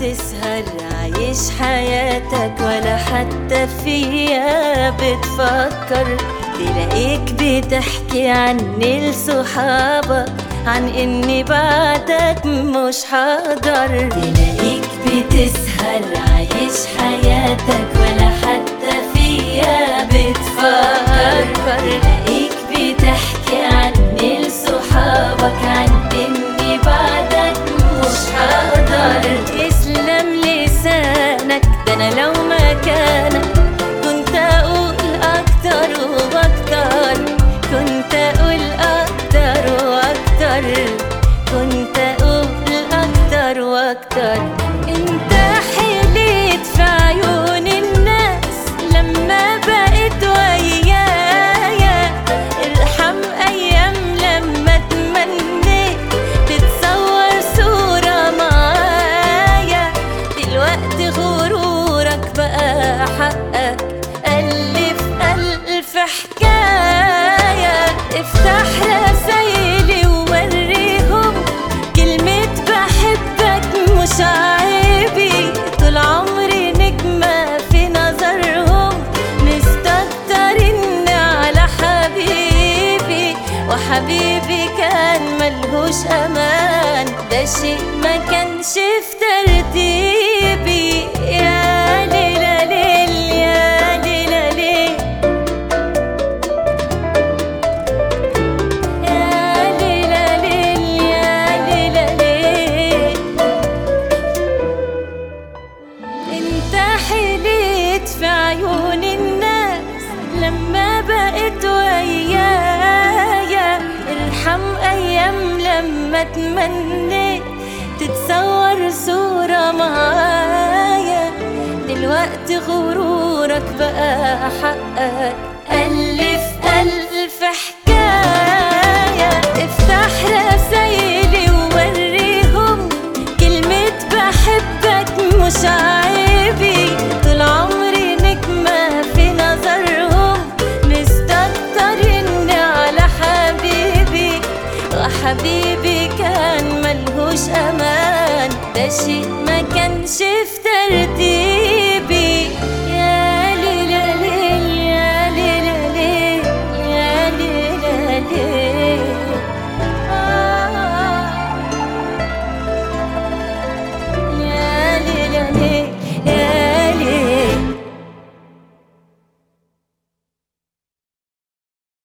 بتسهر عايش حياتك ولا حتى فيها بتفكر تلاقيك بتحكي عني لصحابك عن اني بعدك مش حاضر تلاقيك بتسهر عايش حياتك ولا حتى فيها بتفكر تلاقيك بتحكي عني لصحابك عن اني بعدك مش حاضر اسلم لسانك ده انا لو مكانك كنت اقول اكتر واكتر كنت اقول اكتر واكتر كنت اقول اكتر واكتر انت حليت في عيون الناس لما بقيت ويايا ارحم ايام لما تمنيت تتصور صورة معايا دلوقتي غرورك بقى حقك ألف ألف حكاية افتح رسايلي ووريهم كلمة بحبك مش عيبي طول عمري نجمة في نظرهم مستكترين على حبيبي وحبيبي كان ملهوش أمان ده شيء ما كانش في ترتيبي يا ليلى ليل يا ليلى ليل يا ليلى ليل يا ليلى ليل انت حليت في عيون الناس لما بقيت ويايا ارحم ايام لما تمنيت تتصور صورة معايا دلوقتي غرورك بقى حقك ألف ألف حكاية افتح رسايلي ووريهم كلمة بحبك مش عيبي طول عمري نجمة في نظرهم مستكترين على حبيبي وحبيبي كان ملهوش أمان ده شيء ما كانش في ترتيبي